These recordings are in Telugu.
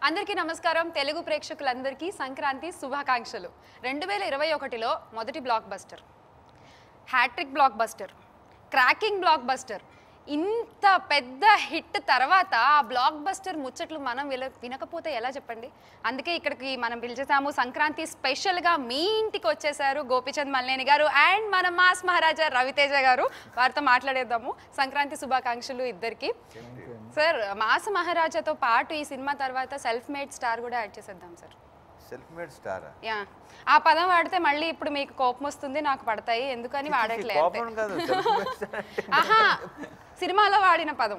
అందరికీ నమస్కారం తెలుగు ప్రేక్షకులందరికీ సంక్రాంతి శుభాకాంక్షలు రెండు వేల ఇరవై ఒకటిలో మొదటి blockbuster hattrick blockbuster cracking blockbuster ఇంత పెద్ద హిట్ తర్వాత ఆ బ్లాక్ బస్టర్ ముచ్చట్లు మనం విల వినకపోతే ఎలా చెప్పండి అందుకే ఇక్కడికి మనం పిలిచేసాము సంక్రాంతి స్పెషల్గా మీ ఇంటికి వచ్చేసారు గోపిచంద్ మల్లేని గారు అండ్ మన మాస్ మహారాజా రవితేజ గారు వారితో మాట్లాడేద్దాము సంక్రాంతి శుభాకాంక్షలు ఇద్దరికి సార్ మాస్ మహారాజాతో పాటు ఈ సినిమా తర్వాత సెల్ఫ్ మేడ్ స్టార్ కూడా యాడ్ చేసేద్దాం సార్ సెల్ఫ్ మేడ్ స్టారా యా ఆ పదం వాడితే మళ్ళీ ఇప్పుడు మీకు కోపం వస్తుంది నాకు పడతాయి ఎందుకని వాడట్లేదు కోపం కాదు self made star అంటే ఆహా సినిమాలో వాడిన పదం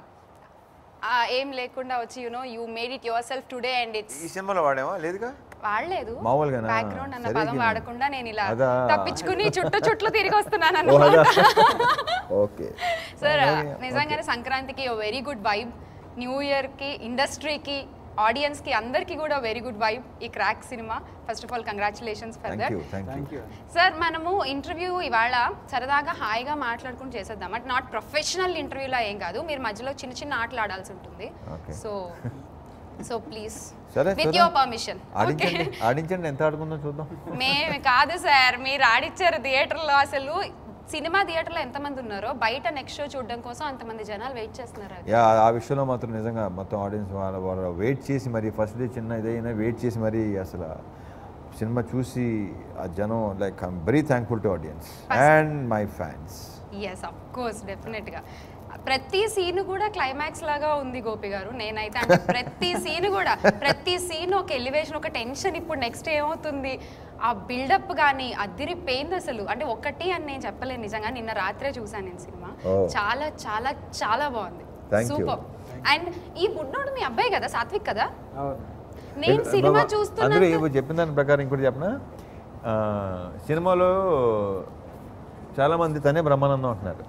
ఆ, ఏం లేకుండా వచ్చి you know you made it yourself today and it's ఈ సినిమాలో వాడేమా లేదుగా వాడలేదు మామూలుగానా? బ్యాక్గ్రౌండ్ అన్న సరే పదం గిన. వాడకుండా నేను ఇలా అదా. తప్పించుకుని చుట్టూ చుట్లు తిరిగి వస్తున్నాను ఓ, అన్నమాట అదా? ఓకే సార్ అలాగే, నిజంగానే సంక్రాంతికి వెరీ గుడ్ వైబ్ న్యూ ఇయర్కి ఇండస్ట్రీకి ఆడియన్స్కి అందరికీ కూడా వెరీ గుడ్ వైబ్ ఈ crack cinema first of all congratulations for thank that you thank you sir మనము ఇంటర్వ్యూ ఇవాళ సరదాగా హాయిగా మాట్లాడుకుని చేసేద్దాం అంటే నాట్ ప్రొఫెషనల్ ఇంటర్వ్యూలా ఏం కాదు మీరు మధ్యలో చిన్న చిన్న ఆటలు ఆడాల్సి ఉంటుంది Okay. సో సో ప్లీజ్ సరే విత్ చూద్దాం. యువర్ పర్మిషన్ ఆడించండి ఆడించండి ఎంత ఆడుకుందాం చూద్దాం మేము కాదు సార్ మీరు ఆడిచ్చారు థియేటర్లో అసలు సినిమా థియేటర్లో ఎంతమంది ఉన్నారో బయట నెక్స్ట్ షో చూడడం కోసం అంతమంది జనాలు వెయిట్ చేస్తున్నారు అది యా ఆ విషయంలో మాత్రం నిజంగా మొత్తం ఆడియన్స్ వాళ్ళ వాళ్ళ వెయిట్ చేసి మరి ఫస్ట్ డే చిన్న ఇదైనా వెయిట్ చేసి మరి అసలు సినిమా చూసి ఆ జనం like I'm very thankful to audience and my fans yes of course డెఫినెట్గా ప్రతి సీన్ కూడా క్లైమాక్స్ లాగా ఉంది గోపి గారు నేనైతే అంటే ప్రతి సీన్ కూడా ప్రతి సీన్ ఒక ఎలివేషన్ ఒక టెన్షన్ ఇప్పుడు నెక్స్ట్ ఏమవుతుంది ఆ బిల్డప్ కానీ అదిరిపోయింది అసలు అంటే ఒకటి అని నేను చెప్పలేను నిజంగా నిన్న రాత్రే చూసాను నేను సినిమా Oh. చాలా చాలా చాలా బాగుంది Thank you. సూపర్ అండ్ ఈ బుడ్డోడు మీ అబ్బాయి కదా సాత్విక్ కదా అవును నేను సినిమా అందరూ చూస్తున్నా ఇప్పుడు చెప్పిన దాని ప్రకారం ఇంకోటి చెప్పిన సినిమాలో చాలా మంది తనే బ్రహ్మానందం అంటున్నారు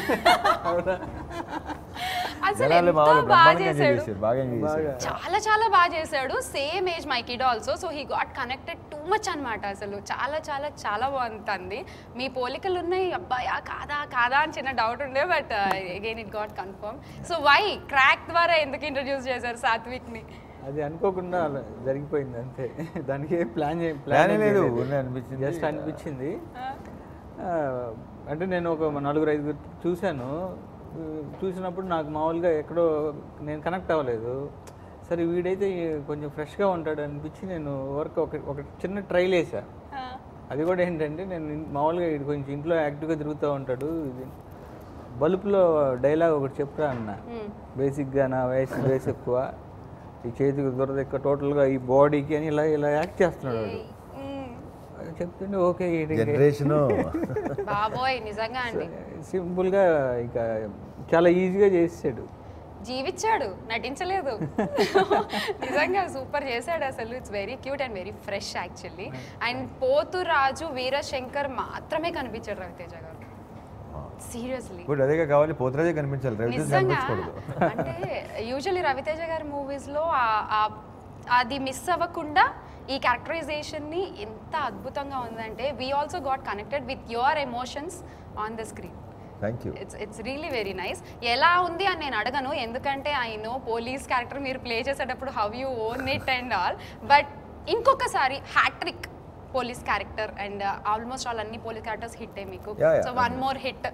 అసలు జనాలు ఎంత మామూలు బాగా బ్రహ్మాండంగా ఎంజాయ్ చేశాడు చేశారు బాగా ఎంజాయ్ చేశారు చాలా చాలా బాగా చేశాడు same age my kid also so he got connected too much అనమాట అసలు చాలా చాలా చాలా బాగుంటుంది మీ పోలికలు ఉన్నాయి అబ్బాయా కాదా కాదా అని చిన్న డౌట్ ఉండే but again it got confirm so why crack ద్వారా ఎందుకు ఇంట్రడ్యూస్ చేశారు సాత్విక్ని అది అనుకోకుండా అలా జరిగిపోయింది అంతే దానికి ఏం ప్లాన్ చేయ ప్లాన్ లేదు ఊరికే అనిపించింది. జస్ట్ అనిపించింది ఆ, అంటే నేను ఒక నలుగురు ఐదుగురు చూశాను ఆ, చూసినప్పుడు నాకు మామూలుగా ఎక్కడో నేను కనెక్ట్ అవ్వలేదు సరే వీడైతే కొంచెం ఫ్రెష్గా ఉంటాడు అనిపించి నేను వర్క్ ఒక ఒక చిన్న ట్రైల్ వేసా అది కూడా ఏంటంటే నేను ఇన్- మామూలుగా వీడు కొంచెం ఇంట్లో యాక్టివ్గా తిరుగుతూ ఉంటాడు ఇది బల్బులో డైలాగ్ ఒకటి చెప్తా అన్న బేసిక్గా నా వయసు వయసు ఎక్కువ ఈ చేతికి దురద ఎక్కువ టోటల్గా ఈ బాడీకి అని ఇలా ఇలా యాక్ట్ చేస్తున్నాడు వాడు. అది చెప్తుంటే ఓకే జనరేషను బాబోయ్ నిజంగా అండి సింపుల్గా ఇక చాలా ఈజీగా చేసాడు జీవించాడు నటించలేదు నిజంగా సూపర్ చేశాడు అసలు it's very cute and very fresh actually and Pothu Raju Veerashankar మాత్రమే కనిపించాడు రవితేజ గారు సీరియస్లీ ఇప్పుడు అదేగా కావాలి పోతురాజే కనిపించాలి రవితేజ నిజంగా కనిపించకూడదు అంటే యూజువల్లీ రవితేజ గారి మూవీస్లో అది మిస్ అవ్వకుండా ఈ క్యారెక్టరైజేషన్ని ఎంత అద్భుతంగా ఉందంటే we also got connected with your emotions on the screen thank you it's it's really very nice ఎలా ఉంది అని నేను అడగను ఎందుకంటే ఐ నో పోలీస్ క్యారెక్టర్ మీరు ప్లే చేసేటప్పుడు how you own it and all but ఇంకొకసారి hattrick police character and almost all అన్ని పోలీస్ క్యారెక్టర్స్ హిట్ మీకు Yeah, yeah. So one more hit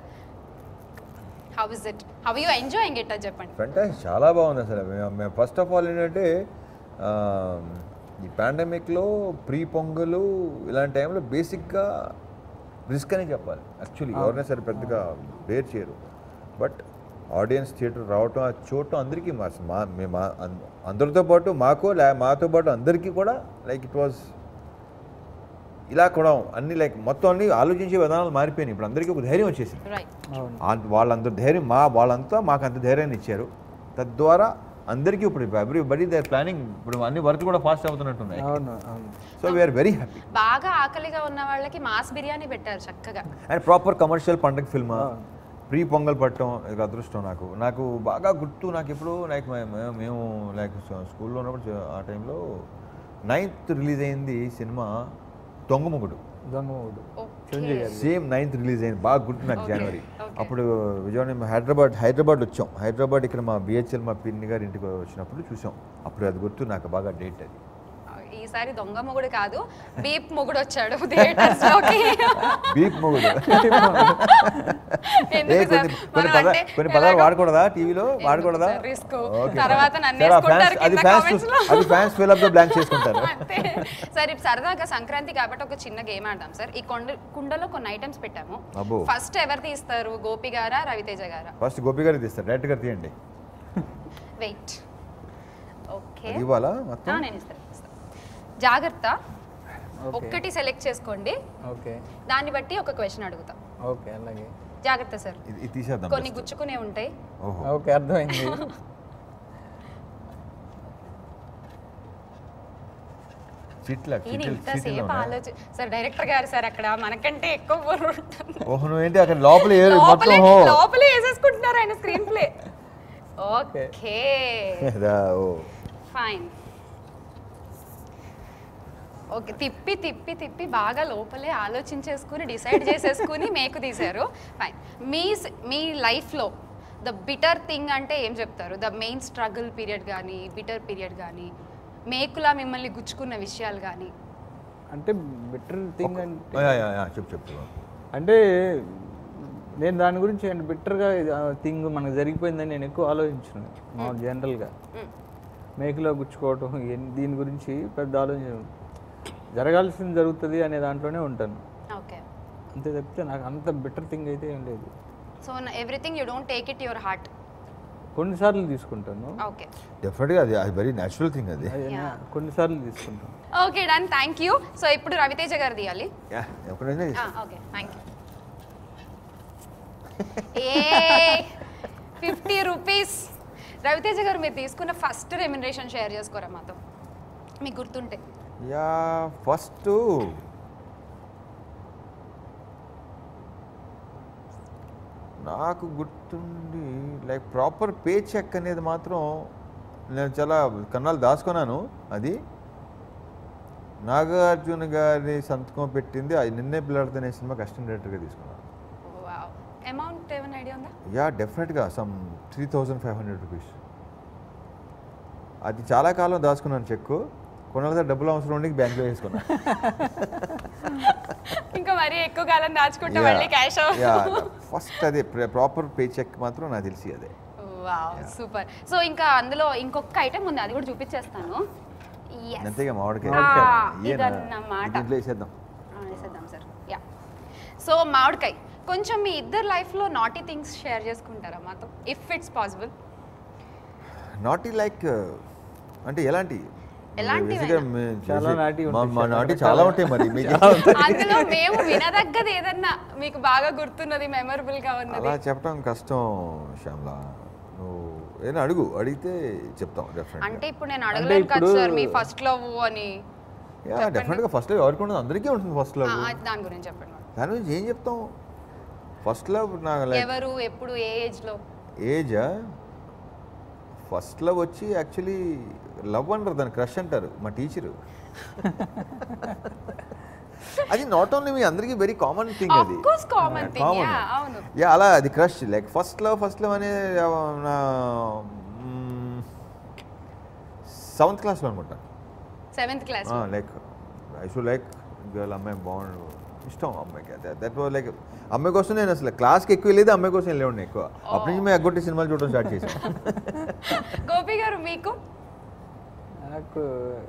how is it how you enjoying it అది చెప్పండి ఫెంటాస్టిక్ చాలా బాగుంది అసలు మేము మేము ఫస్ట్ ఆఫ్ ఆల్ ఏంటంటే ఆ, ఈ పాండమిక్లో ప్రీ పొంగలు ఇలాంటి టైంలో బేసిక్గా రిస్క్ అని చెప్పాలి యాక్చువల్లీ ఎవరైనా సరే పెద్దగా బేర్ చేయరు బట్ ఆడియన్స్ థియేటర్ రావటం అది చూడటం అందరికీ మా మా మేము ఆ- అం- అందరితో పాటు మాకు లే మాతో పాటు అందరికీ కూడా లైక్ ఇట్ వాజ్ ఇలా కూడా అన్ని లైక్ మొత్తం అన్ని ఆలోచించే విధానాలు మారిపోయినాయి ఇప్పుడు అందరికీ ఒక ధైర్యం వచ్చేసింది రైట్ అవును ఆ- వాళ్ళందరూ ధైర్యం మా వాళ్ళంతా మాకు అంత ధైర్యాన్ని ఇచ్చారు తద్వారా అందరికీ ఇప్పుడు ఎవ్రీ బడీ దే ప్లానింగ్ ఇప్పుడు అన్ని వర్క్ కూడా ఫాస్ట్ అవుతున్నట్టున్నాయి అవును అవును సో వీఆర్ వెరీ హ్యాపీ బాగా ఆకలిగా ఉన్న వాళ్ళకి మాస్ బిర్యానీ పెట్టారు చక్కగా అండ్ ప్రాపర్ కమర్షియల్ పండగ ఫిల్మ్ ప్రీ పొంగల్ పట్టడం ఇది అదృష్టం నాకు నాకు బాగా గుర్తు నాకు ఎప్పుడు లైక్ మేము లైక్ స్కూల్లో ఉన్నప్పుడు చ- ఆ టైంలో నైన్త్ రిలీజ్ అయింది సినిమా దొంగముగుడు దొంగ మూడు Okay. చిరంజీవి గారు సేమ్ నైన్త్ రిలీజ్ అయింది బాగా గుర్తు నాకు Okay, జనవరి okay. అప్పుడు విజయవాడ మేము హైదరాబాద్ హైదరాబాద్ వచ్చాం హైదరాబాద్ ఇక్కడ మా బిహెచ్ఎల్ మా పిన్ని గారి ఇంటికి వచ్చినప్పుడు చూసాం అప్పుడు అది గుర్తు నాకు బాగా డేట్ అది ఈసారి దొంగ మొగుడు కాదు బీప్ మొగుడు వచ్చాడు థియేటర్స్ లోకి బీప్ మొగుడు ఏ ఎందుకు కొన్ని సార్? కొన్ని మనం పదాలు అంటే కొన్ని పదాలు ఎలాగో- వాడకూడదా టీవీలో వాడకూడదా సార్, risk. Okay, తర్వాత fine. నన్ను సరే, ఆ వేసుకుంటారు fans- అది కింద ఫ్యాన్స్ comments లో. అది ఫ్యాన్స్ ఫిల్ అప్ బ్లాంక్ చేసుకుంటారు అంతే సరే ఇప్పుడు సరదాగా సంక్రాంతి కాబట్టి ఒక చిన్న గేమ్ ఆడదాం సార్ ఈ కొండ కుండలో కొన్ని ఐటమ్స్ పెట్టాము అబ్బో. ఫస్ట్ ఎవరు తీస్తారు గోపి గారా రవితేజ గారా ఫస్ట్ గోపి గారికి తీస్తారు డైరెక్ట్ గారు తీయండి వెయిట్ ఓకే అది ఇవ్వాలా మొత్తం నేను ఇస్తాను ఇస్తాను. జాగ్రత్త Okay. ఒక్కటి సెలెక్ట్ చేసుకోండి ఓకే దాన్ని బట్టి ఒక క్వశ్చన్ అడుగుతాం ఓకే అలాగే జాగ్రత్త సార్ ఇది ఇది తీసేద్దాం కొన్ని గుచ్చుకునే ఉంటాయి ఓహో ఓకే అర్థమైంది చిట్ల ఈయన ఇంతసేపు ఆలోచి సార్ డైరెక్టర్ గారు సార్ అక్కడ మనకంటే ఎక్కువ బుర్ర ఉంటుంది ఓహో నువ్వు ఏంటి అక్కడ లోపల ఏరు మొత్తం లోపలే ఓ లోపలే వేసేసుకుంటున్నారు ఆయన స్క్రీన్ ప్లే ఓకే ఇదా, ఓ ఫైన్ ఓకే తిప్పి తిప్పి తిప్పి బాగా లోపలే ఆలోచించేసుకుని డిసైడ్ చేసేసుకుని మేకు తీశారు ఫైన్ మీ స్- మీ లైఫ్లో ద బిటర్ థింగ్ అంటే ఏం చెప్తారు ద మెయిన్ స్ట్రగుల్ పీరియడ్ కానీ బిటర్ పీరియడ్ కానీ మేకులా మిమ్మల్ని గుచ్చుకున్న విషయాలు కానీ అంటే బెటర్ థింగ్ అంటే యా, యా, యా, చెప్పు చెప్పు అంటే నేను దాని గురించి అంటే బెటర్గా థింగ్ మనకు జరిగిపోయిందని నేను ఎక్కువ ఆలోచించను మామూలు జనరల్గా మేకులో గుచ్చుకోవటం ఎన్- దీని గురించి పెద్ద ఆలోచన జరగాల్సింది జరుగుతుంది అనే దాంట్లోనే ఉంటాను ఓకే అంతే తప్పితే నాకు అంత బెటర్ థింగ్ అయితే ఏం లేదు so everything you don't take it your heart కొన్నిసార్లు తీసుకుంటాను ఓకే డెఫినెట్గా అది అది వెరీ న్యాచురల్ థింగ్ అది అది నా- కొన్నిసార్లు తీసుకుంటాను okay done thank you so ఇప్పుడు రవితేజ గారు తీయాలి యా ఎప్పుడైనా okay thank you a fifty rupees Raviteja garu మీరు తీసుకున్న ఫస్ట్ రెమ్యునరేషన్ షేర్ చేసుకోరా మాతో మీకు గుర్తుంటే యా ఫస్ట్ నాకు గుర్తుండి లైక్ ప్రాపర్ పే చెక్ అనేది మాత్రం నేను చాలా కన్నాలు దాచుకున్నాను అది నాగార్జున గారి సంతకం పెట్టింది అది నిన్నే పిల్లాడుతున్న సినిమా కష్టం డైరెక్టర్గా తీసుకున్నాను అమౌంట్ ఏమైనా ఐడియా ఉందా యా డెఫినెట్గా some three thousand five hundred rupees అది చాలా కాలం దాచుకున్నాను చెక్కు కొన్నాళ్ళ డబ్బులు అవసరం ఉండి బ్యాంక్లో వేసుకున్నాను ఇంకా మరీ ఎక్కువ కాలం దాచుకుంటే మళ్ళీ క్యాష్ ఫస్ట్ అదే ప్రాపర్ పే చెక్ మాత్రం నాకు తెలిసి అదే వావ్ సూపర్ సో ఇంకా అందులో ఇంకొక ఐటమ్ ఉంది అది కూడా చూపించేస్తాను Yes. అంతేగా మామిడికాయ ఆ, ఏనా? ఇదన్నమాట. దీంట్లో వేసేద్దాం ఆ, వేసేద్దాం సార్ యా సో మామిడికాయ కొంచెం మీ ఇద్దరు లైఫ్లో నాటీ థింగ్స్ షేర్ చేసుకుంటారా మాతో if it's possible naughty like అంటే ఎలాంటి ఎలాంటివైనా. Basically మేము చాలా చేసే- నాటి మా- ఉంటాయి, మా చాలా నాటి రకాల. చాలా ఉంటాయి మరి మీకు అందులో మేము వినదగ్గది ఏదన్నా మీకు బాగా గుర్తున్నది మెమరబుల్ గా ఉన్నది అలా చెప్పడం కష్టం శ్యామ్లా నువ్వు ఏదైనా అడుగు అడిగితే చెప్తాం డెఫినెట్ అంటే ఇప్పుడు నేను అడగలేను కదా ఇప్పుడు- సార్ మీ ఫస్ట్ లవ్ అని యా డెఫినెట్గా ఫస్ట్ లవ్ ఎవరికి ఉండదు అందరికీ ఉంటుంది ఫస్ట్ ఆ, లవ్ ఆ, దాని గురించి చెప్పండి దాని గురించి ఏం చెప్తాం ఫస్ట్ లవ్ నా లైక్ ఎవరు ఎప్పుడు ఏ ఏజ్ లో ఏజా ఫస్ట్ లవ్ వచ్చి యాక్చువల్లీ లవ్ అంటారు దాన్ని క్రష్ అంటారు మా టీచరు అది నాట్ ఓన్లీ మీ అందరికీ వెరీ కామన్ థింగ్ Of అది course common thing, yeah, అవును. యా అలా అది crush like first love first love అనే నా సెవెంత్ క్లాస్లో అనుకుంటా seventh class like I should like girl అమ్మాయి బాగుండు ఇష్టం అమ్మాయికి దట్ వాజ్ లైక్ అమ్మాయి కోసం నేను అసలు క్లాస్కి ఎక్కువ వెళ్ళేది అమ్మాయి కోసం వెళ్ళే ఉండే ఎక్కువ అప్పటి నుంచి మేము ఎగ్గొట్టి సినిమాలు చూడడం స్టార్ట్ చేసాం గోపి గారు మీకు నాకు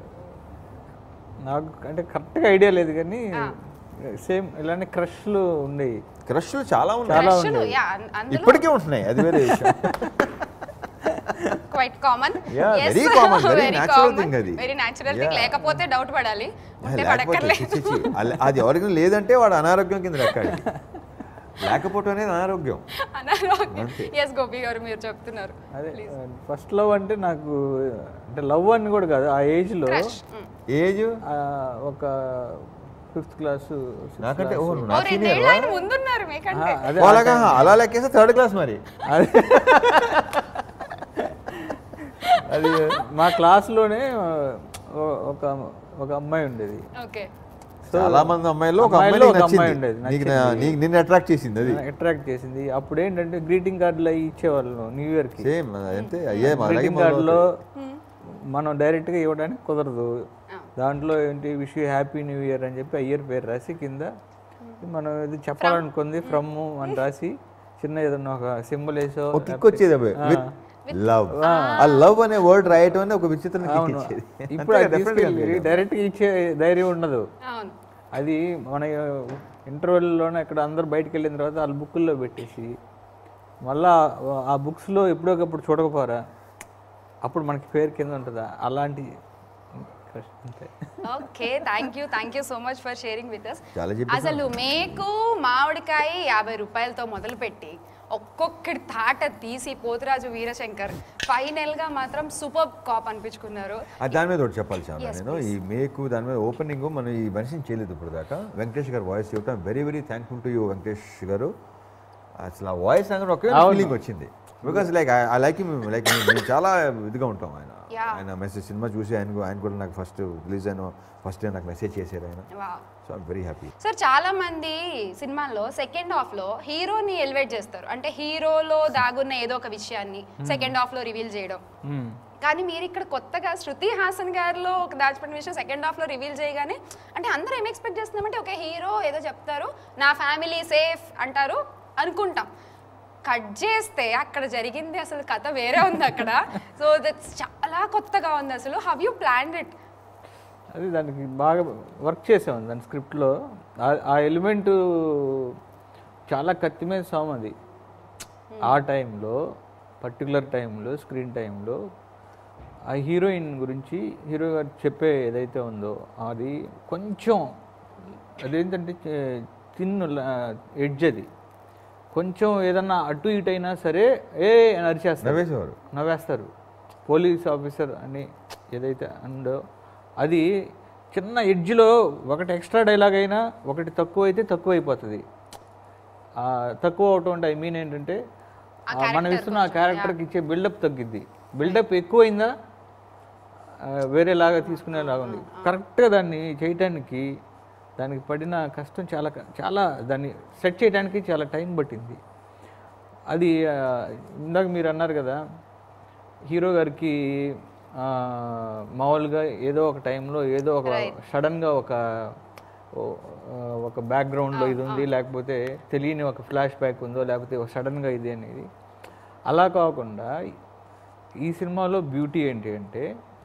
నాకు అంటే కరెక్ట్గా ఐడియా లేదు కానీ సేమ్ ఇలానే క్రష్లు ఉండేవి క్రష్లు చాలా ఉన్నాయి చాలా Crush లు, ఉండేవి. yeah, అన్- అందులో ఇప్పటికే ఉంటున్నాయి అది వేరే విషయం quite common Yeah, very common, very natural thing అది. Very natural thing Yeah. లేకపోతే డౌట్ పడాలి ఉంటే లేకపోతే పడక్కర్లేదు చి, చి, చి. అల- అది ఎవరికి లేదంటే వాడు అనారోగ్యం కింద లెక్కాడి లేకపోవటం అనేది అనారోగ్యం అనారోగ్యం అంతే. ఎస్ గోపి గారు మీరు చెప్తున్నారు అదే ఫస్ట్ లవ్ అంటే నాకు అంటే లవ్ అని కూడా కాదు ఆ ఏజ్లో క్రష్ ఏజ్ ఒక ఫిఫ్త్ క్లాస్ నాకంటే ఓ నువ్వు నా senior రెండేళ్ళు వా? ఆయన ముందున్నారు మీకంటే అదే అలాగా అలా లెక్కేస్తే థర్డ్ క్లాస్ మరి అదే అది మా క్లాస్లోనే ఒక ఒక అమ్మాయి ఉండేది ఓకే చాలా మంది అమ్మాయిల్లో ఒక అమ్మాయి అమ్మాయిలో నీకు ఒక అమ్మాయి నచ్చింది ఉండేది, నీకు నా- నీకు నిన్ను అట్రాక్ట్ చేసింది అది అట్రాక్ట్ చేసింది అప్పుడు ఏంటంటే గ్రీటింగ్ కార్డులు అవి ఇచ్చేవాళ్ళు న్యూ ఇయర్కి సేమ్ అంతే అయ్యే మా అలాగే గ్రీటింగ్ కార్డులో మనం డైరెక్ట్గా ఇవ్వడానికి కుదరదు దాంట్లో ఏంటి wish you happy new year అని చెప్పి ఆ ఇయర్ పేరు రాసి కింద మనం ఇది చెప్పాలనుకుంది ఫ్రమ్ అని రాసి చిన్న ఏదన్నా ఒక సింబల్ వేసో ఒక కిక్ వచ్చేది అబ్బాయి విత్ లవ్ ఆ లవ్ అనే వర్డ్ రాయటం అనేది ఒక విచిత్రం కిక్ అవును ఇచ్చేది ఇప్పుడు అది తీసుకెళ్ళి డైరెక్ట్గా ఇచ్చే ధైర్యం ఉండదు అవును అది మన ఇంటర్వెల్లోనే ఇక్కడ అందరు బయటికి వెళ్ళిన తర్వాత వాళ్ళ బుక్కుల్లో పెట్టేసి మళ్ళా ఆ బుక్స్లో ఎప్పుడోకప్పుడు చూడకపోరా అప్పుడు మనకి పేరు కింద ఉంటుందా అలాంటి అంతే okay thank you thank you so much for sharing with us చాలా చెప్పేసావు. అసలు మేకు మామిడికాయ యాభై రూపాయలతో మొదలుపెట్టి ఒక్కొక్కటి తాట తీసి పోతురాజు వీరశంకర్ ఫైనల్ గా మాత్రం సూపర్ కాప్ అనిపించుకున్నారు ఆ దాని మీద ఒకటి చెప్పాలి చాలా నేను ఈ మేకు దాని మీద ఓపెనింగ్ మనం ఈ మనిషిని చేయలేదు ఇప్పుడు దాకా వెంకటేష్ గారు వాయిస్ చెప్పడం very very thankful to you Venkatesh garu అసలు ఆ వాయిస్ అనగా ఒకే ఫీలింగ్ వచ్చింది because like I like like మేము చాలా ఇదిగా ఉంటాం ఆయన Yeah. ఆయన మెసేజ్ సినిమా చూసి ఆయన ఆయన కూడా నాకు ఫస్ట్ రిలీజ్ అయిన ఫస్ట్ నాకు మెసేజ్ చేశారు ఆయన wow so I'm very happy sir చాలా మంది సినిమాల్లో సెకండ్ హాఫ్ లో హీరోని ఎలివేట్ చేస్తారు అంటే హీరోలో దాగున్న ఏదో ఒక విషయాన్ని సెకండ్ హాఫ్ లో రివీల్ చేయడం మ్మ్. కానీ మీరు ఇక్కడ కొత్తగా శృతి హాసన్ గారిలో ఒక దాచిపెట్టిన విషయం సెకండ్ హాఫ్ లో రివీల్ చేయగానే అంటే అందరూ ఏం ఎక్స్పెక్ట్ చేస్తున్నామంటే ఒక హీరో ఏదో చెప్తారు నా ఫ్యామిలీ సేఫ్ అంటారు అనుకుంటాం కట్ చేస్తే అక్కడ జరిగింది అసలు కథ వేరే ఉంది అక్కడ సో దట్స్ చాలా కొత్తగా ఉంది అసలు హవ్ యూ ప్లాన్ ఇట్ అది దానికి బాగా వర్క్ చేసాం దాని స్క్రిప్ట్లో ఆ- ఆ ఎలిమెంట్ చాలా కత్తి మీద సామ్ అది ఆ టైంలో పర్టికులర్ టైంలో స్క్రీన్ టైంలో ఆ హీరోయిన్ గురించి హీరో గారు చెప్పే ఏదైతే ఉందో అది కొంచెం అదేంటంటే చే- తిన్ను ఎడ్జ్ అది కొంచెం ఏదన్నా అటు ఇటు అయినా సరే ఏ అని అరిచేస్తారు నవ్వేసేవారు నవ్వేస్తారు పోలీస్ ఆఫీసర్ అని ఏదైతే అందో అది చిన్న ఎడ్జ్లో ఒకటి ఎక్స్ట్రా డైలాగ్ అయినా ఒకటి తక్కువ అయితే తక్కువ అయిపోతుంది ఆ తక్కువ అవటం అంటే ఐ మీన్ ఏంటంటే ఆ మనం ఇస్తున్న ఆ క్యారెక్టర్కి ఇచ్చే బిల్డప్ తగ్గిద్ది బిల్డప్ ఎక్కువైందా ఆ, వేరేలాగా తీసుకునేలాగా ఉంది కరెక్ట్గా దాన్ని చేయటానికి దానికి పడిన కష్టం చాలా క- చాలా దాన్ని సెట్ చేయడానికి చాలా టైం పట్టింది అది ఆ, ఇందాక మీరు అన్నారు కదా హీరో గారికి ఆ, మామూలుగా ఏదో ఒక టైంలో ఏదో ఒక సడన్గా ఒక ఓ- ఆ, ఒక బ్యాక్గ్రౌండ్లో ఇది ఉంది లేకపోతే తెలియని ఒక ఫ్లాష్ బ్యాక్ ఉందో లేకపోతే ఒక సడన్గా ఇది అనేది అలా కాకుండా ఈ సినిమాలో బ్యూటీ ఏంటి అంటే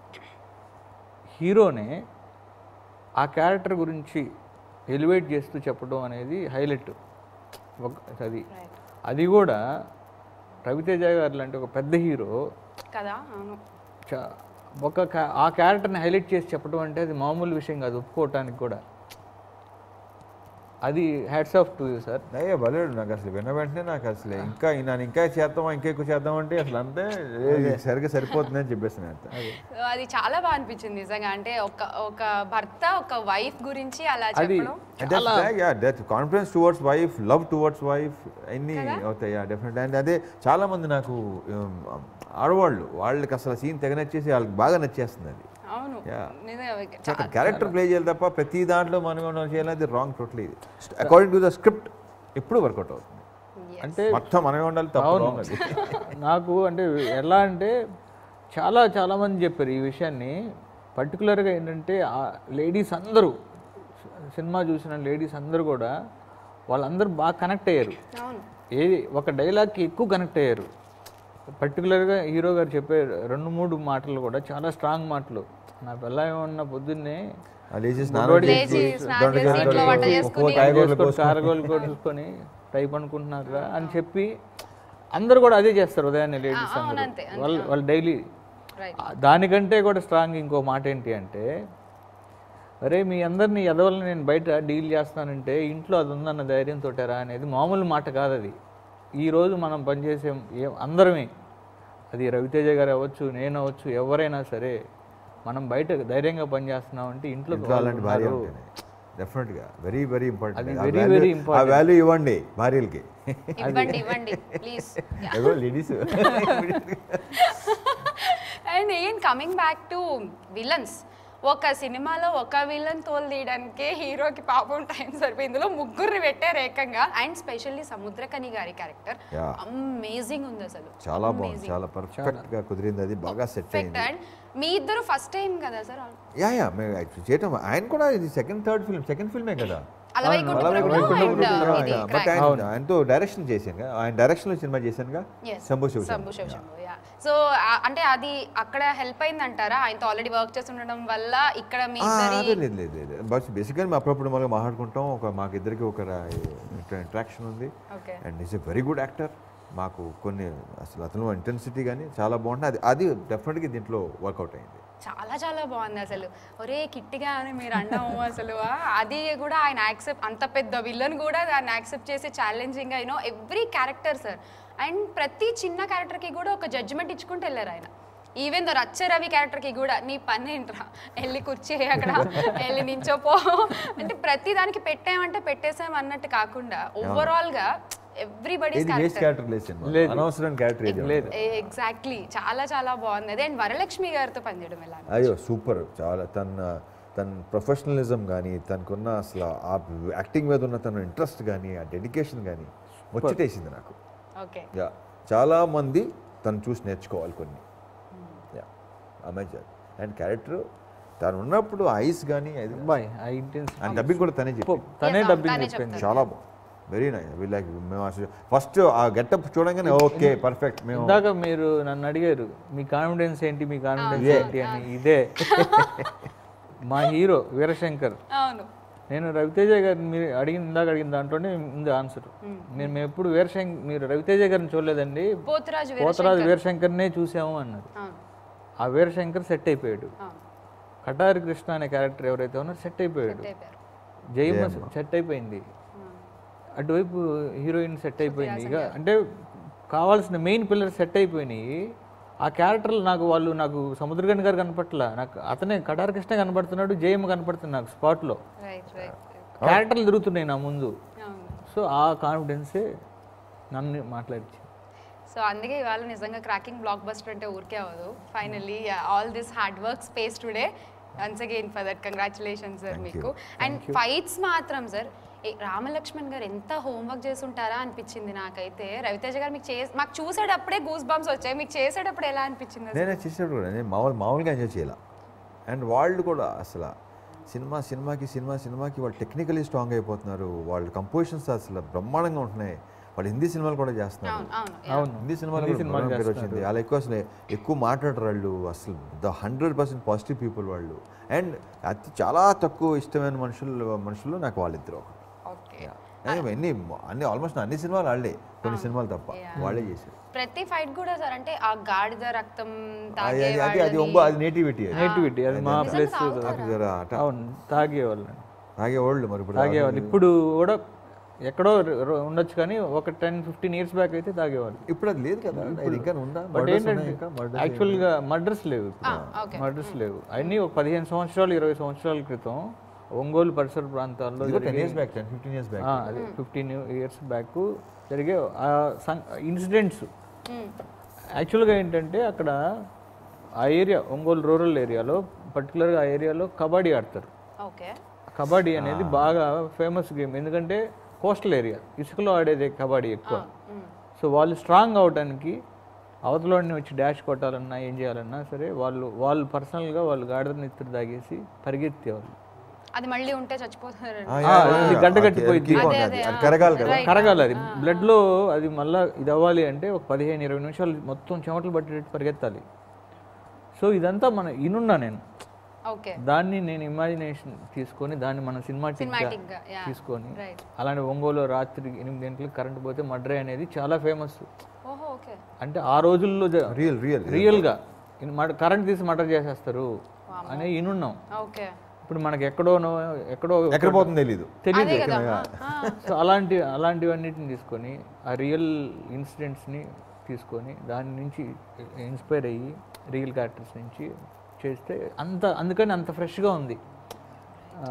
హీరోనే ఆ క్యారెక్టర్ గురించి ఎలివేట్ చేస్తూ చెప్పడం అనేది హైలైట్ ఒక అది అది కూడా రవితేజ గారు లాంటి ఒక పెద్ద హీరో కదా అవును చ- ఒక క్యా- ఆ క్యారెక్టర్ని హైలైట్ చేసి చెప్పడం అంటే అది మామూలు విషయం కాదు ఒప్పుకోవటానికి కూడా అది hats off to you sir అయ్యే బలేడు నాకు అసలు విన్న వెంటనే నాకు అసలు ఇంకా నన్ను ఇంకా చేద్దామా ఇంకా ఎక్కువ చేద్దాం అంటే అసలు అంతే ఏ, ఇది సరిగ్గా సరిపోతుంది అని చెప్పేసి అంత సో అది చాలా బాగా అనిపించింది నిజంగా అంటే ఒక ఒక భర్త ఒక వైఫ్ గురించి అలా అది చెప్పడం that confidence towards wife love towards wife అన్నీ అవుతాయి డెఫినెట్ అండ్ అదే చాలా మంది నాకు um, ఆడవాళ్ళు వాళ్ళకి అసలు సీన్ తెగ నచ్చేసి వాళ్ళకి బాగా నచ్చేస్తుంది అది అవును Yeah. నిజంగా క్యారెక్టర్ ప్లే చేయాలి తప్ప ప్రతి దాంట్లో మనం ఏమన్నా చేయాలి wrong totally according to the script ఎప్పుడు వర్కౌట్ అవుతుంది అంటే మొత్తం మనమే ఉండాలి తప్ప wrong అది నాకు అంటే ఎలా అంటే చాలా చాలా మంది చెప్పారు ఈ విషయాన్ని పర్టికులర్గా ఏంటంటే ఆ లేడీస్ అందరూ సినిమా చూసిన లేడీస్ అందరూ కూడా వాళ్ళందరూ బాగా కనెక్ట్ అయ్యారు అవును ఏది ఒక డైలాగ్కి ఎక్కువ కనెక్ట్ అయ్యారు పర్టికులర్గా హీరో గారు చెప్పే రెండు మూడు మాటలు కూడా చాలా స్ట్రాంగ్ మాటలు నా పిల్ల ఏమన్నా పొద్దున్నే ఆ లేచి స్నానం లేచి చేసి స్నానం దొండ చేసి ఇంట్లో వంట చేసి చేసుకుని ఒక్కో కాయగూరలు కోసుకొని కారగోలు కొట్టుకొని టైప్ అనుకుంటున్నారా అని చెప్పి అందరూ కూడా అదే చేస్తారు ఉదయాన్నే లేడీస్ అవును, అందరూ అంతే, వాళ్ళు వాళ్ళు డైలీ రైట్ దానికంటే కూడా స్ట్రాంగ్ ఇంకో మాట ఏంటి అంటే అరే మీ అందరినీ ఎదవలని నేను బయట డీల్ చేస్తానంటే ఇంట్లో అది ఉందన్న ధైర్యంతో రా అనేది మామూలు మాట కాదు అది ఈరోజు మనం పనిచేసే ఏ అందరమే అది రవితేజ గారు అవ్వచ్చు నేను అవ్వచ్చు ఎవరైనా సరే మనం బయట ధైర్యంగా పనిచేస్తున్నాం అంటే ఇంట్లో ఇంట్లో అలాంటి భార్య డెఫినెట్ గా వెరీ వెరీ ఇంపార్టెంట్ అది ఆ very, value- very ఆ important. వాల్యూ ఇవ్వండి భార్యలకి ఇవ్వండి ఇవ్వండి ప్లీజ్ లేడీస్ అండ్ ఏం కమింగ్ బ్యాక్ టు విలన్స్ ఒక సినిమాలో ఒక విలన్ తోలు తీయడానికే హీరోకి పాపం టైం సరిపోయి ఇందులో ముగ్గురిని పెట్టారు ఏకంగా అండ్ స్పెషల్లీ సముద్రకని గారి క్యారెక్టర్ Yeah. అమేజింగ్ ఉంది అసలు చాలా బాగుంది చాలా పర్ఫెక్ట్ గా కుదిరింది అది బాగా సెట్ పర్ఫెక్ట్ అయింది అండ్ మీ ఇద్దరు ఫస్ట్ టైం కదా సార్ యా యా మేము యాక్చువల్లీ చేయటం ఆయన కూడా ఇది సెకండ్ థర్డ్ ఫిల్మ్ సెకండ్ ఫిల్మే కదా అలా అలా వైకుంఠపురంలో and ఇది బట్ crack- ఆయన ఆయనతో డైరెక్షన్ చేశాను కదా ఆయన డైరెక్షన్ లో సినిమా చేశానుగా Yes. Shambhu Shiva Shambhu Shiva Shambhu yeah so అంటే అది అక్కడ హెల్ప్ అయింది అంటారా ఆయనతో ఆల్రెడీ వర్క్ చేస్తుండడం వల్ల ఇక్కడ మీ అదే ఇద్దరి లేదు లేదు లేదు బట్ బేసిక్గా మేము అప్పుడప్పుడు మనం మాట్లాడుకుంటాం ఒక మాకు ఇద్దరికి ఒక ఇంట్రాక్షన్ ఉంది okay and is a very good actor మాకు కొన్ని అసలు అతను ఇంటెన్సిటీ కానీ చాలా బాగుంటుంది అది అది డెఫినెట్గా దీంట్లో వర్కౌట్ అయింది చాలా చాలా బాగుంది అసలు ఒరే కిట్టిగా అని మీరు అన్నాము అసలు ఆ, అది కూడా ఆయన యాక్సెప్ట్ అంత పెద్ద విలన్ కూడా దాన్ని యాక్సెప్ట్ చేసి ఛాలెంజింగ్ అయినో ఎవ్రీ క్యారెక్టర్ సార్ అండ్ ప్రతి చిన్న క్యారెక్టర్కి కూడా ఒక జడ్జిమెంట్ ఇచ్చుకుంటూ వెళ్ళారు ఆయన ఈవెన్ దో రచ్చ రవి క్యారెక్టర్కి కూడా నీ పని ఏంట్రా వెళ్ళి కూర్చే అక్కడ వెళ్ళి నించోపో అంటే ప్రతి దానికి పెట్టామంటే పెట్టేసాం అన్నట్టు కాకుండా ఓవరాల్గా ఎవ్రీబడీస్ ఇది వేస్ట్ క్యారెక్టర్ క్యారెక్టర్ లేదు సినిమా లేదు. అనవసరం క్యారెక్టర్ ఏది లేదు ఎగ్జాక్ట్లీ చాలా చాలా బాగుంది అదే అండ్ వరలక్ష్మి గారితో పనిచేయడం ఎలా అయ్యో సూపర్ చాలా తన తన ప్రొఫెషనలిజం కానీ తనకున్న అసలు ఆ యాక్టింగ్ మీద ఉన్న తన ఇంట్రెస్ట్ కానీ ఆ డెడికేషన్ కానీ ముచ్చటేసింది నాకు ఓకే యా చాలా మంది తను చూసి నేర్చుకోవాలి కొన్ని యా అమెజర్ అండ్ క్యారెక్టర్ తను ఉన్నప్పుడు ఐస్ కానీ అది బాయ్ ఆ ఇంటెన్స్ అండ్ డబ్బింగ్ కూడా తనే చెప్పి తనే Yes, డబ్బింగ్ తనే చెప్పింది చాలా బాగుంది వెరీ నైస్ వి లైక్ మేము అసలు ఫస్ట్ ఆ గెటప్ చూడంగానే ఓకే పర్ఫెక్ట్ మేము ఇందాక మీరు నన్ను అడిగారు మీ కాన్ఫిడెన్స్ ఏంటి మీ కాన్ఫిడెన్స్ ఇదే. ఏంటి అని ఇదే మా హీరో వీరశంకర్ అవును నేను రవితేజ గారిని మీరు అడిగిన ఇందాక అడిగిన దాంట్లోనే ఉంది ఆన్సర్ నేను మేము ఎప్పుడు వీరశంకర్ మీరు రవితేజ గారిని చూడలేదండి పోతురాజు పోతరాజు వీరశంకర్నే చూసాము అన్నారు అవును ఆ వీరశంకర్ సెట్ అయిపోయాడు అవును కటారి కృష్ణ అనే క్యారెక్టర్ ఎవరైతే ఉన్నారో సెట్ అయిపోయాడు అయిపోయారు జయమ్మ సెట్ అయిపోయింది అటువైపు హీరోయిన్ సెట్ అయిపోయింది ఇక అంటే కావాల్సిన మెయిన్ పిల్లర్ సెట్ అయిపోయినాయి ఆ క్యారెక్టర్లు నాకు వాళ్ళు నాకు సముద్రగన్ గారు కనపట్ల నాకు అతనే కటార కృష్ణ కనపడుతున్నాడు జయమ్మ కనపడుతుంది నాకు స్పాట్లో రైట్ రైట్ క్యారెక్టర్లు తిరుగుతున్నాయి నా ముందు అవును సో ఆ కాన్ఫిడెన్సే నన్ను మాట్లాడించి సో అందుకే ఇవాళ నిజంగా క్రాకింగ్ బ్లాక్ బస్టర్ అంటే ఊరికే అవ్వదు finally all this hard work space today once again for that congratulation sir మీకు అండ్ ఫైట్స్ మాత్రం సార్ రామలక్ష్మణ్ గారు ఎంత హోంవర్క్ చేసుంటారా అనిపించింది నాకైతే రవితేజ గారు మీకు చే మాకు చూసేటప్పుడే గూస్ బంప్స్ వచ్చాయి మీకు చేసేటప్పుడు ఎలా అనిపించింది అసలు? నేనే చేసేటప్పుడు కూడా నేను మామూలు మామూలుగా ఎంజాయ్ చేయాల అండ్ వాళ్ళు కూడా అసలు సినిమా సినిమాకి సినిమా సినిమాకి వాళ్ళు టెక్నికలీ స్ట్రాంగ్ అయిపోతున్నారు వాళ్ళ కంపోజిషన్స్ అసలు బ్రహ్మాండంగా ఉంటున్నాయి వాళ్ళు హిందీ సినిమాలు కూడా చేస్తున్నారు అవును అవును అవును హిందీ సినిమాలు హిందీ కూడా సినిమాలు బ్రహ్మాండం పేరు చేస్తున్నారు. వచ్చింది వాళ్ళు ఎక్కువ అసలు ఎక్కువ మాట్లాడరు వాళ్ళు అసలు the hundred percent positive people వాళ్ళు అండ్ అతి చాలా తక్కువ ఇష్టమైన మనుషులు మనుషులు నాకు వాళ్ళిద్దరు ఒకరు ఓకే And ఎన్ని అన్ని ఆల్మోస్ట్ అన్ని సినిమాలు వాళ్ళే కొన్ని సినిమాలు తప్ప వాళ్ళే చేశారు ప్రతి ఫైట్ కూడా సార్ అంటే ఆ గాడిద రక్తం అది తాగే అది- అది అది వాళ్ళని- ఒంబ అది నేటివిటీ నేటివిటీ అది మా ప్లేస్ జర అట అవును తాగేవాళ్ళు తాగేవాళ్ళు మరి ఇప్పుడు తాగేవాళ్ళు ఇప్పుడు కూడా ఎక్కడో ర- ర- ఉండొచ్చు కానీ ఒక టెన్ ఫిఫ్టీన్ ఇయర్స్ బ్యాక్ అయితే తాగేవాళ్ళు ఇప్పుడు అది లేదు కదా ఇది ఇంకా ఉందా బట్ Murders ఏంటంటే ఉన్నాయి ఇంకా? Murders యాక్చువల్గా మర్డర్స్ లేవు ఓకే మర్డర్స్ లేవు అన్నీ ఒక పదిహేను సంవత్సరాలు ఇరవై సంవత్సరాల క్రితం ఒంగోలు పరిసర ప్రాంతాల్లో ఇది టెన్ జరిగే years back ten fifteen years back ఆ, అదే ఫిఫ్టీన్ ఇయర్స్ బ్యాక్ జరిగే ఆ ఇన్సిడెంట్స్ యాక్చువల్గా ఏంటంటే అక్కడ ఆ ఏరియా ఒంగోలు రూరల్ ఏరియాలో పర్టికులర్గా ఆ ఏరియాలో కబడ్డీ ఆడతారు ఓకే కబడ్డీ అనేది బాగా ఫేమస్ గేమ్ ఎందుకంటే కోస్టల్ ఏరియా ఇసుకలో ఆడేదే కబడ్డీ ఎక్కువ సో వాళ్ళు స్ట్రాంగ్ అవడానికి అవతలని వచ్చి డాష్ కొట్టాలన్నా ఏం చేయాలన్నా సరే వాళ్ళు వాళ్ళు పర్సనల్గా వాళ్ళు గాడిద నెత్తురు తాగేసి పరిగెత్తేవాళ్ళు అది మళ్ళీ ఉంటే చచ్చిపోతారు ఆ, ఆ, యా, యా, అది యా. గడ్డ ఆ, కట్టిపోయింది. keep on అదే, అది. అదే, అది ఆ. కరగాలి కదా Right. కరగాలి అది బ్లడ్లో అది మళ్ళీ ఇది అవ్వాలి అంటే ఒక పదిహేను ఇరవై నిమిషాలు మొత్తం చెమటలు పట్టేటట్టు పరిగెత్తాలి సో ఇదంతా మన ఇనున్నా నేను ఓకే దాన్ని నేను ఇమాజినేషన్ తీసుకొని దాన్ని మన సినిమాటిక్గా సినిమాటిక్ గా యా తీసుకొని రైట్ అలాంటి ఒంగోలు రాత్రి ఎనిమిది గంటలకు కరెంట్ పోతే మడ్రే అనేది చాలా ఫేమస్ ఓహో ఓకే అంటే ఆ రోజుల్లో జ- రియల్ రియల్ రియల్గా కరెంట్ తీసి మర్డర్ చేసేస్తారు అనే ఇనున్నాం ఓకే ఇప్పుడు మనకి ఎక్కడోనో ఎక్కడో ఎక్కడ పోతుందో తెలీదు తెలియదు అదే కదా ఆ, సో అలాంటి అలాంటివన్నిటిని తీసుకొని ఆ రియల్ ఇన్సిడెంట్స్ని తీసుకొని దాని నుంచి ఇన్స్పైర్ అయ్యి రియల్ క్యారెక్టర్స్ నుంచి చేస్తే అంత అందుకని అంత ఫ్రెష్గా ఉంది ఆ,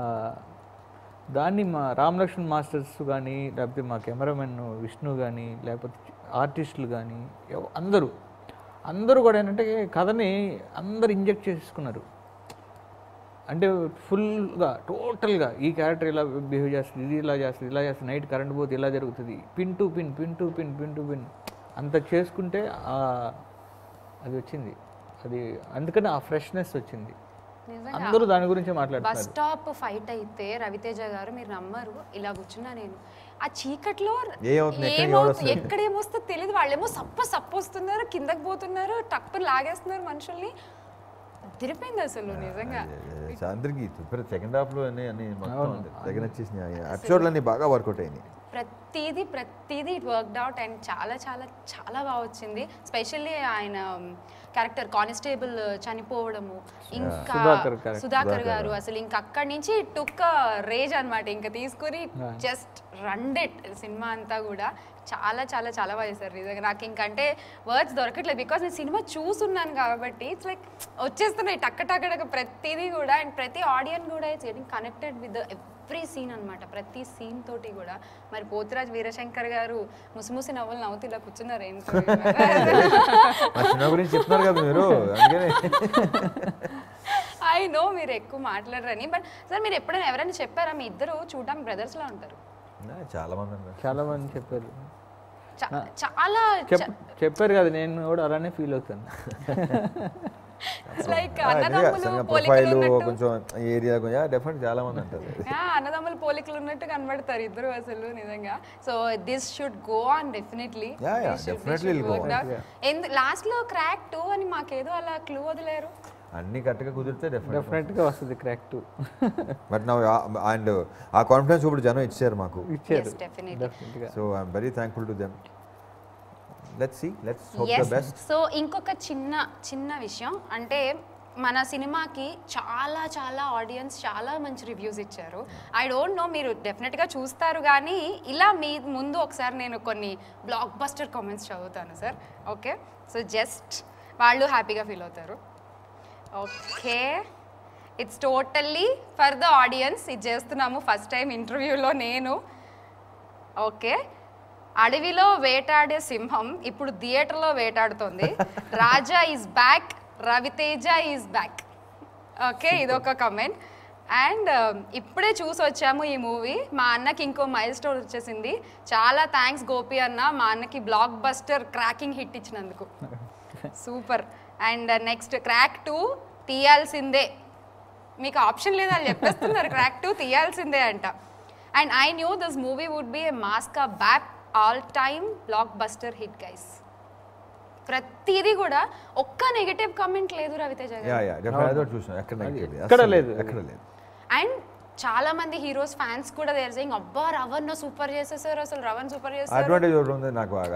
దాన్ని మా రామ్ లక్ష్మణ్ మాస్టర్స్ కానీ లేకపోతే మా కెమెరామెన్ విష్ణు కానీ లేకపోతే ఆర్టిస్టులు కానీ ఎవ- అందరూ అందరూ కూడా ఏంటంటే కథని అందరు ఇంజెక్ట్ చేసుకున్నారు అంటే ఫుల్గా టోటల్గా ఈ క్యారెక్టర్ ఇలా బిహేవ్ చేస్తుంది ఇది ఇలా చేస్తుంది ఇలా చేస్తుంది నైట్ కరెంట్ పోతే ఇలా జరుగుతుంది pin to pin pin to pin pin to pin అంత చేసుకుంటే ఆ- అది వచ్చింది అది అందుకని ఆ ఫ్రెష్నెస్ వచ్చింది నిజంగా అందరూ దాని గురించి బస్ మాట్లాడుతున్నారు స్టాప్ ఫైట్ అయితే రవితేజ గారు మీరు నమ్మరు ఇలా కూర్చున్నా నేను ఆ చీకట్లో ఏమవుతుంది? ఎక్కడ ఏమవుతుంది? ఎవడొస్తాడు? ఎక్కడ ఏమొస్తుందో తెలియదు వాళ్ళేమో సప్ప సప్ప వస్తున్నారు కిందకి పోతున్నారు టక్కుని లాగేస్తున్నారు మనుషుల్ని తిరిపోయింది అసలు నిజంగా అందరికి సెకండ్ హాఫ్ లో అన్ని అన్ని మొత్తం దగ్గర వచ్చేసినాయి ఎపిసోడ్లు అన్ని బాగా వర్కౌట్ అయినాయి ప్రతిదీ ప్రతిదీ ఇట్ వర్క్డ్ అవుట్ అండ్ చాలా చాలా చాలా బాగా వచ్చింది స్పెషల్లీ ఆయన క్యారెక్టర్ కానిస్టేబుల్ చనిపోవడము ఇంకా సుధాకర్ character. సుధాకర్ గారు అసలు ఇంకా అక్కడి నుంచి టుక్ రేజ్ అన్నమాట ఇంకా తీసుకుని జస్ట్ రండెట్ సినిమా అంతా కూడా చాలా చాలా చాలా బాగా చేశారు నిజంగా నాకు ఇంకంటే వర్డ్స్ దొరకట్లేదు బికాస్ నేను సినిమా చూసున్నాను కాబట్టి ఇట్స్ లైక్ వచ్చేస్తున్నాయి టక్క టక్క టక్క ప్రతిదీ కూడా అండ్ ప్రతి ఆడియన్ కూడా it's getting connected with every scene అనమాట ప్రతి సీన్ తోటి కూడా మరి పోతురాజ్ వీరశంకర్ గారు ముసిముసి నవ్వులు నవ్వుతూ ఇలా కూర్చున్నారు ఏంటో మా సినిమా గురించి చెప్తున్నారు కదా మీరు అందుకనే ఐ నో మీరు ఎక్కువ మాట్లాడరని బట్ సార్ మీరు ఎప్పుడైనా ఎవరైనా చెప్పారా మీ ఇద్దరు చూడడానికి బ్రదర్స్ లా ఉంటారు నా, చాలా మంది ఉన్నారు చాలా మంది చెప్పారు చా- చాలా చెప్ చెప్పారు కదా నేను కూడా అలానే ఫీల్ అవుతాను లైక్ ఆ, నిజంగా, అన్నదమ్ములు సరిగ్గా పోలికలు ప్రొఫైల్ ఉన్నట్టు కొంచెం ఏరియా కొంచెం డెఫినెట్ చాలా మంది అంటారు యా, అన్నదమ్ములు పోలికలు ఉన్నట్టు కనబడతారు ఇద్దరు అసలు నిజంగా so this should go on definitely Yeah, yeah, definitely will go on. Last లో క్రాక్ టూ అని మాకేదో అలా క్లూ వదిలేరు అన్ని కరెక్ట్గా కుదిరితే డెఫినెట్ డెఫినెట్గా వస్తుంది క్రాక్ టూ బట్ నా అండ్ ఆ కాన్ఫిడెన్స్ ఇప్పుడు జనం ఇచ్చారు మాకు ఇచ్చారు Yes, definitely. డెఫినెట్గా so I'm very thankful to them let's see let's hope the ఎస్ బెస్ట్ సో ఇంకొక చిన్న చిన్న విషయం అంటే మన సినిమాకి చాలా చాలా ఆడియన్స్ చాలా మంచి రివ్యూస్ ఇచ్చారు ఐ డోంట్ నో మీరు డెఫినెట్గా చూస్తారు కానీ ఇలా మీ ముందు ఒకసారి నేను కొన్ని బ్లాక్ బస్టర్ కామెంట్స్ చదువుతాను సార్ ఓకే సో జస్ట్ వాళ్ళు హ్యాపీగా ఫీల్ అవుతారు okay it's totally for the audience ఇది చేస్తున్నాము ఫస్ట్ టైం ఇంటర్వ్యూలో నేను ఓకే అడవిలో వేటాడే సింహం ఇప్పుడు థియేటర్లో వేటాడుతోంది రాజా is back Raviteja is back okay ఇదొక కమెంట్ అండ్ ఇప్పుడే చూసి వచ్చాము ఈ మూవీ మా అన్నకి ఇంకో మైల్ స్టోన్ వచ్చేసింది చాలా థ్యాంక్స్ గోపి అన్న మా అన్నకి బ్లాక్ బస్టర్ క్రాకింగ్ హిట్ ఇచ్చినందుకు super and next crack two తీయాల్సిందే మీకు ఆప్షన్ లేదు వాళ్ళు చెప్పేస్తున్నారు క్రాక్ టూ తీయాల్సిందే అంట and I knew this movie would be A మాస్కా back all time block buster hit guys ప్రతిదీ కూడా ఒక్క నెగటివ్ కామెంట్ లేదు రవితేజ యా గారు యా డెఫినెట్ అదో చూసాం ఎక్కడ negative? ఎక్కడ అస్సలు లేదు. ఎక్కడ లేదు అండ్ చాలా మంది హీరోస్ ఫ్యాన్స్ కూడా దేర్ సేయింగ్ అబ్బా రవణ్ సూపర్ చేసేసారు అసలు రవణ్ సూపర్ చేస్తారు అడ్వాంటేజ్ ఒకటి ఉంది నాకు బాగా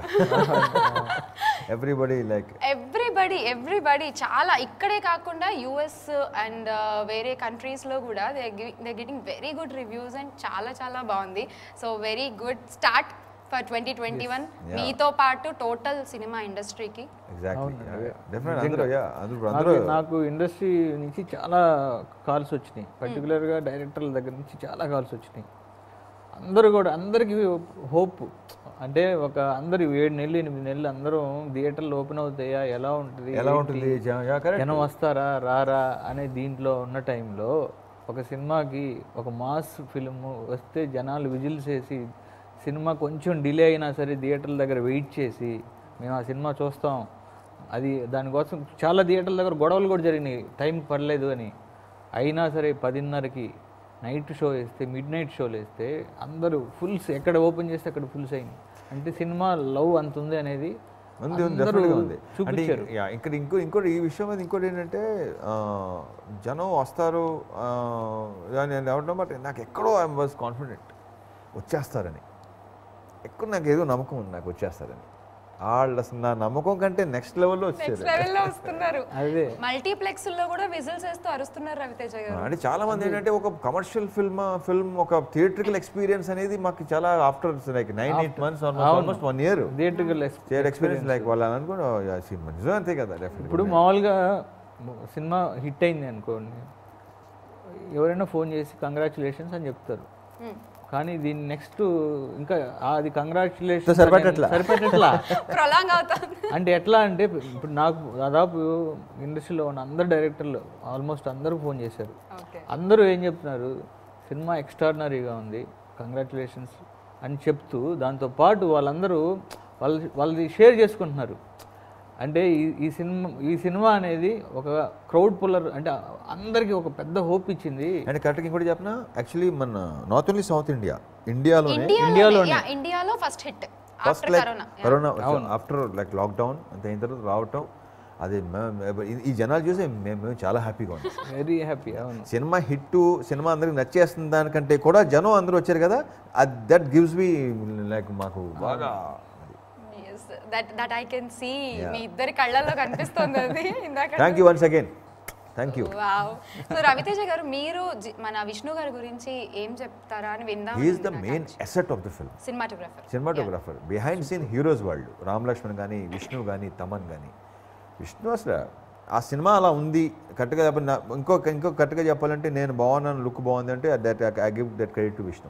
ఎవ్రీబడి లైక్ ఎవ్రీబడి ఎవ్రీబడి చాలా ఇక్కడే కాకుండా యుఎస్ అండ్ వేరే కంట్రీస్లో కూడా they they getting very good reviews and చాలా చాలా బాగుంది so very good start for twenty twenty one Yeah. మీతో పాటు టోటల్ సినిమా ఇండస్ట్రీకి ఎగ్జాక్ట్లీ డెఫినెట్ అందరూ యా అందరూ నాకు అందరూ నాకు ఇండస్ట్రీ నుంచి చాలా కాల్స్ వచ్చినాయి పర్టికులర్గా డైరెక్టర్ల దగ్గర నుంచి చాలా కాల్స్ వచ్చినాయి అందరూ కూడా అందరికి హోప్ అంటే ఒక అందరు ఏడు నెలలు ఎనిమిది నెలలు అందరూ థియేటర్లు ఓపెన్ అవుతాయా ఎలా ఉంటుంది ఎలా ఏంటి? ఉంటుంది జా- యా కరెక్ట్ జనం వస్తారా రారా అనే దీంట్లో ఉన్న టైంలో ఒక సినిమాకి ఒక మాస్ ఫిల్మ్ వస్తే జనాలు విజిల్స్ వేసి సినిమా కొంచెం డిలే అయినా సరే థియేటర్ల దగ్గర వెయిట్ చేసి మేము ఆ సినిమా చూస్తాం అది దానికోసం చాలా థియేటర్ల దగ్గర గొడవలు కూడా జరిగినాయి టైం పర్లేదు అని అయినా సరే పదిన్నరకి నైట్ షో వేస్తే మిడ్ నైట్ షోలు వేస్తే అందరూ ఫుల్స్ ఎక్కడ ఓపెన్ చేస్తే అక్కడ ఫుల్స్ అయింది అంటే సినిమా లవ్ అంత ఉంది అనేది ఉంది ఉంది అందరూ డెఫినెట్గా ఉంది అంటే చూపించారు యా ఇక్కడ ఇంకో ఇంకోటి ఈ విషయం మీద ఇంకోటి ఏంటంటే ఆ, జనం వస్తారు ఆ, యా, నేను ఎవరినో బట్ నాకు ఎక్కడో ఐఎమ్ వాజ్ కాన్ఫిడెంట్ వచ్చేస్తారని ఎక్కువ నాకు ఏదో నమ్మకం ఉంది నాకు వచ్చేస్తారని వాళ్ళు అసలు నా నమ్మకం కంటే నెక్స్ట్ లెవెల్లో వచ్చారు నెక్స్ట్ లెవెల్లో వస్తున్నారు అదే మల్టీప్లెక్స్ లో కూడా విజిల్స్ వేస్తూ అరుస్తున్నారు రవితేజ గారు అంటే చాలా మంది ఏంటంటే ఒక కమర్షియల్ ఫిల్మ్ ఫిల్మ్ ఒక థియేట్రికల్ ఎక్స్పీరియన్స్ అనేది మాకు చాలా after like nine eight months almost one year థియేటర్కి థియేటర్ ఎక్స్పీరియన్స్ లైక్ వాళ్ళు అని అనుకో నిజం అంతే కదా డెఫినెట్ ఇప్పుడు మామూలుగా సినిమా హిట్ అయింది అనుకోండి ఎవరైనా ఫోన్ చేసి కంగ్రాచులేషన్స్ అని చెప్తారు కానీ దీన్ని నెక్స్ట్ ఇంకా అది కంగ్రాచులేషన్ సో సరిపెట్టట్లా? సరిపెట్టట్లా ప్రొలాంగ్ అవుతుంది అంటే ఎట్లా అంటే ఇప్పుడు నాకు దాదాపు ఇండస్ట్రీలో ఉన్న అందరు డైరెక్టర్లు ఆల్మోస్ట్ అందరూ ఫోన్ చేశారు ఓకే అందరూ ఏం చెప్తున్నారు సినిమా ఎక్స్ట్రాడినరీగా ఉంది కంగ్రాచులేషన్స్ అని చెప్తూ దాంతోపాటు వాళ్ళందరూ వాళ్ళ వాళ్ళది షేర్ చేసుకుంటున్నారు అంటే ఈ ఈ సినిమా ఈ సినిమా అనేది ఒక క్రౌడ్ పుల్లర్ అంటే అందరికీ ఒక పెద్ద హోప్ ఇచ్చింది అండ్ కరెక్ట్గా ఇంకోటి చెప్పిన యాక్చువల్లీ మన నాట్ ఓన్లీ సౌత్ ఇండియా ఇండియాలోనే ఇండియాలో ఇండియాలో first hit first after like corona corona after like lockdown అంత అయిన తర్వాత రావటం అది మేము- ఈ- ఈ జనాలు చూసి మేము మేము చాలా హ్యాపీగా ఉన్నాం వెరీ హ్యాపీ అవును సినిమా హిట్ సినిమా అందరికి నచ్చేస్తుంది దానికంటే కూడా జనం అందరూ వచ్చారు కదా దట్ గివ్స్ మీ లైక్ మాకు బాగా that that I can see me ఇద్దరి కళ్ళల్లో కనిపిస్తుంది అది ఇందాక thank you once again thank you wow so Raviteja garu మీరు జి- మన విష్ణు గారి గురించి ఏం చెప్తారా అని విందాం he's the main asset of the film cinematographer cinematographer behind scene heroes వాళ్ళు రామ్ లక్ష్మణ్ కానీ విష్ణు కానీ తమన్ కానీ విష్ణు అసలు ఆ సినిమా అలా ఉంది కరెక్ట్గా చెప్పాలి నా- ఇంకో ఇంకో కరెక్ట్గా చెప్పాలంటే నేను బాగున్నాను లుక్ బాగుంది అంటే that I give that credit to Vishnu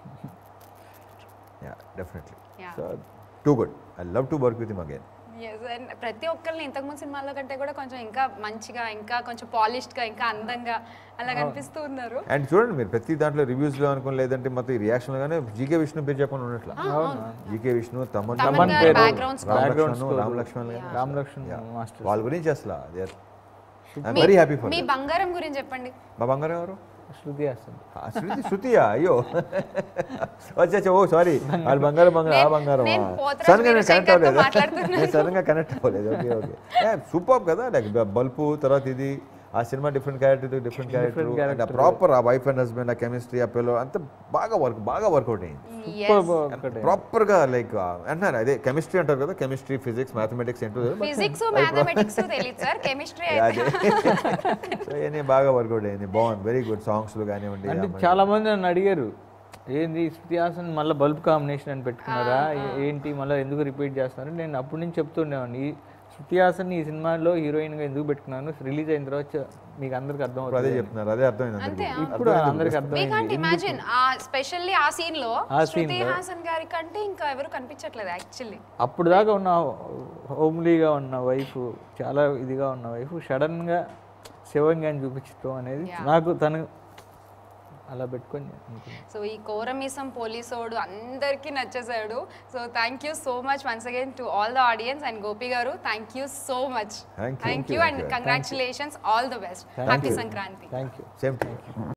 yeah definitely Yeah. So too good I love to work with him again yes and ప్రతి ఒక్కరిని ఇంతకుముందు సినిమాల్లో కంటే కూడా కొంచెం ఇంకా మంచిగా ఇంకా కొంచెం పాలిష్డ్గా ఇంకా అందంగా అలా కనిపిస్తూ ఉన్నారు అండ్ చూడండి మీరు ప్రతి దాంట్లో రివ్యూస్లో అనుకుని లేదంటే మొత్తం ఈ రియాక్షన్లో కానీ జీకే విష్ణు పేరు చెప్పని ఉన్నట్ల జీకే విష్ణు తమన్ తమన్ గారి background score. రామ్ లక్ష్మణ్ రామ్ లక్ష్మణ్ కానీ రామ్ లక్ష్మణ్ మాస్టర్ వాళ్ళ గురించి అసలు ఐఎమ్ వెరీ హ్యాపీ ఫర్ మీ బంగారం గురించి చెప్పండి మా బంగారం ఎవరు శృతి హాసన్ ఆ, శృతి శృతియా అయ్యో వచ్చా ఓ సారీ వాళ్ళు బంగారం బంగారం ఆ నేను- బంగారం నేను పోతరాజు సడన్ గా నేను కనెక్ట్ వీరశంకర్తో అవ్వలేదు మాట్లాడుతున్నాను. నేను సడన్ గా కనెక్ట్ అవ్వలేదు ఓకే ఓకే సూపర్ కదా లైక్ బల్పు తర్వాత ఇది ఆ సినిమా different character different character proper ఆ వైఫ్ అండ్ హస్బెండ్ ఆ కెమిస్ట్రీ ఆ పిల్లలు అంత బాగా వర్క్ బాగా వర్కౌట్ అయింది ఒకటే ప్రాపర్ గా లైక్ అంటున్నారు అదే కెమిస్ట్రీ అంటారు కదా కెమిస్ట్రీ ఫిజిక్స్ మ్యాథమెటిక్స్ ఏంటో ఫిజిక్స్ మ్యాథమెటిక్స్ తెలియదు సార్ కెమిస్ట్రీ అదే సో ఇవన్నీ బాగా వర్కౌట్ అయింది బాగుంది వెరీ గుడ్ సాంగ్స్లో కానివ్వండి అంటే చాలా మంది నన్ను అడిగారు ఏంది శృతి హాసన్ మళ్ళీ బల్బ్ కాంబినేషన్ అని పెట్టుకున్నారా ఏ- ఏంటి మళ్ళీ ఎందుకు రిపీట్ చేస్తున్నారు నేను అప్పటి నుంచి చెప్తుండేవాడిని ఈ శృతి హాసన్ ఈ సినిమాలో హీరోయిన్ గా ఎందుకు పెట్టుకున్నాను రిలీజ్ అయిన తర్వాత చ- మీకు అందరికి అర్థం ఇప్పుడు అదే అవుతుంది చెప్తున్నారు అదే అర్థమైంది అందరికీ. ఇప్పుడు అందరికి వీ అర్థమైంది కాంట్ ఇమాజిన్ ఆ స్పెషల్లీ ఆ సీన్ లో ఆ శృతి scene లో. హాసన్ గారి కంటే ఇంకా ఎవరు కనిపించట్లేదు యాక్చువల్లీ అప్పుడు దాకా ఉన్న హోమ్లీగా ఉన్న వైఫ్ చాలా ఇదిగా ఉన్న వైఫ్ సడన్ గా శివంగా చూపించడం అనేది నాకు తను అలా పెట్టుకొని అనుకున్నాను. సో ఈ కోరమీసం పోలీసోడు అందరికీ నచ్చేసాడు so thank you so much once again to all the audience and Gopi గారు thank you so much Thank you. Thank you and congratulations all the best happy Sankranti thank you same